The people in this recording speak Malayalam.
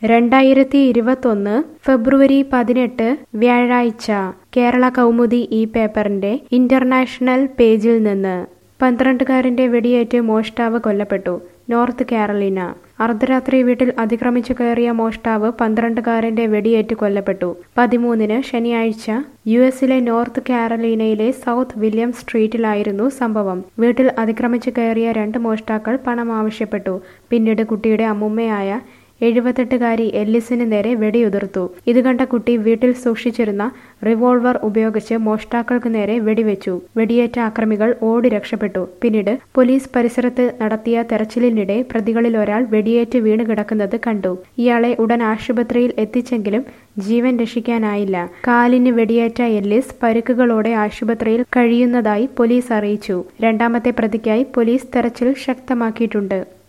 രണ്ടായിരത്തി ഇരുപത്തൊന്ന് ഫെബ്രുവരി പതിനെട്ട് വ്യാഴാഴ്ച കേരള കൗമുദി ഈ പേപ്പറിന്റെ ഇന്റർനാഷണൽ പേജിൽ നിന്ന് പന്ത്രണ്ടുകാരന്റെ വെടിയേറ്റ് മോഷ്ടാവ് കൊല്ലപ്പെട്ടു നോർത്ത് കാരളിന അർദ്ധരാത്രി വീട്ടിൽ അതിക്രമിച്ചു കയറിയ മോഷ്ടാവ് പന്ത്രണ്ടുകാരന്റെ വെടിയേറ്റ് കൊല്ലപ്പെട്ടു പതിമൂന്നിന് ശനിയാഴ്ച യു എസിലെ നോർത്ത് കാരലീനയിലെ സൗത്ത് വില്യം സ്ട്രീറ്റിലായിരുന്നു സംഭവം വീട്ടിൽ അതിക്രമിച്ചു കയറിയ രണ്ട് മോഷ്ടാക്കൾ പണം ആവശ്യപ്പെട്ടു പിന്നീട് കുട്ടിയുടെ അമ്മുമ്മയായ എഴുപത്തെട്ടുകാരി എല്ലിസിന് നേരെ വെടിയുതിർത്തു ഇത് കണ്ട കുട്ടി വീട്ടിൽ സൂക്ഷിച്ചിരുന്ന റിവോൾവർ ഉപയോഗിച്ച് മോഷ്ടാക്കൾക്ക് നേരെ വെടിവെച്ചു വെടിയേറ്റ ആക്രമികൾ ഓടി രക്ഷപ്പെട്ടു പിന്നീട് പോലീസ് പരിസരത്ത് നടത്തിയ തെരച്ചിലിനിടെ പ്രതികളിൽ ഒരാൾ വെടിയേറ്റ് വീണ് കിടക്കുന്നത് കണ്ടു ഇയാളെ ഉടൻ ആശുപത്രിയിൽ എത്തിച്ചെങ്കിലും ജീവൻ രക്ഷിക്കാനായില്ല കാലിന് വെടിയേറ്റ എല്ലിസ് പരുക്കുകളോടെ ആശുപത്രിയിൽ കഴിയുന്നതായി പോലീസ് അറിയിച്ചു രണ്ടാമത്തെ പ്രതിക്കായി പോലീസ് തെരച്ചിൽ ശക്തമാക്കിയിട്ടുണ്ട്